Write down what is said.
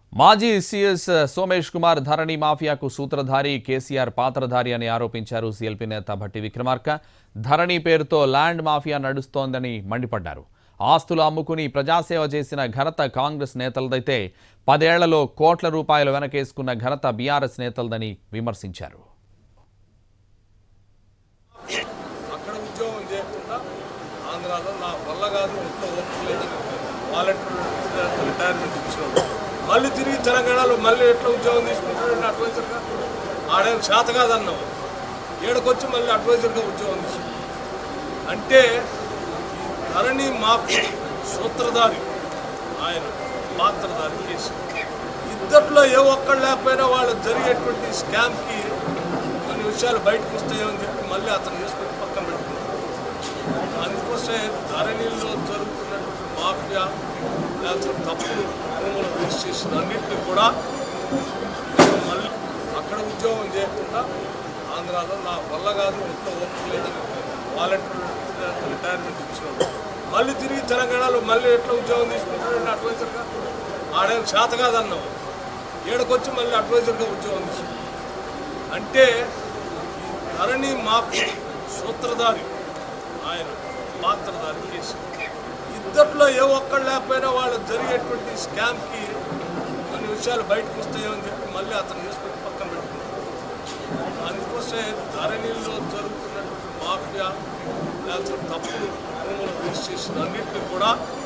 మాజీ సీఎస్ సోమేష్ కుమార్ ధరణి మాఫియాకు సూత్రధారి కేసీఆర్ పాత్రధారి అని ఆరోపించారు సీఎల్పీ నేత భట్టి విక్రమార్క ధరణి పేరుతో ల్యాండ్ మాఫియా నడుస్తోందని మండిపడ్డారు ఆస్తులు అమ్ముకుని ప్రజాసేవ చేసిన ఘనత కాంగ్రెస్ నేతలదైతే పదేళ్లలో కోట్ల రూపాయలు వెనకేసుకున్న ఘనత బీఆర్ఎస్ నేతలదని విమర్శించారు అక్కడ ఉద్యోగం చేయకుండా ఆంధ్రాలో నా వల్ల కాదు ఇంట్లో ఓపిక లేదని వాలంటీర్ రిటైర్మెంట్ ఇచ్చినాడు మళ్ళీ తిరిగి తెలంగాణలో మళ్ళీ ఎట్లా ఉద్యోగం తీసుకుంటాడు అడ్వైజర్గా ఆడేం శాత కాదన్నావు ఏడకొచ్చి మళ్ళీ అడ్వైజర్గా ఉద్యోగం తీసుకుంటాడు అంటే ఈ ధరణి మాఫీ సూత్రధారి ఆయన పాత్రధారి కేసు ఇద్దరిలో ఏ ఒక్కడు లేకపోయినా వాళ్ళు జరిగేటువంటి స్కామ్కి కొన్ని విషయాలు బయటకు వస్తాయని చెప్పి మళ్ళీ అతను చేసుకొని పక్కన పెట్టుకున్నాడు అందుకోసమే ధరణిలో జరుగుతున్నటువంటి మాఫియా లేకపోతే తప్పుడు భూముల రిజిస్ట్రేషన్ అన్నింటినీ కూడా మళ్ళీ అక్కడ ఉద్యోగం చేయకుండా ఆంధ్రాలో నా వల్ల కాదు ఇంట్లో ఓపిక లేదని వాలంటీర్ రిటైర్మెంట్ ఇచ్చినాడు మళ్ళీ తిరిగి తెలంగాణలో మళ్ళీ ఎట్లా ఉద్యోగం తీసుకుంటాడు అడ్వైజర్గా ఆడేం శాత కాదన్నావు ఏడకొచ్చి మళ్ళీ అడ్వైజర్గా ఉద్యోగం తీసుకుంటాడు అంటే ఈ ధరణి మాఫీ సూత్రధారి ఆయన పాత్రధారి కేసు ఇద్దరిలో ఏ ఒక్కడు లేకపోయినా వాళ్ళు జరిగేటువంటి స్కామ్కి కొన్ని విషయాలు బయటకు వస్తాయని చెప్పి మళ్ళీ అతను చేసుకొని పక్కన పెట్టుకున్నాడు అందుకోసమే ధరణిలో జరుగుతున్నటువంటి మాఫియా లేకపోతే తప్పుడు భూముల రిజిస్ట్రేషన్ అన్నింటినీ కూడా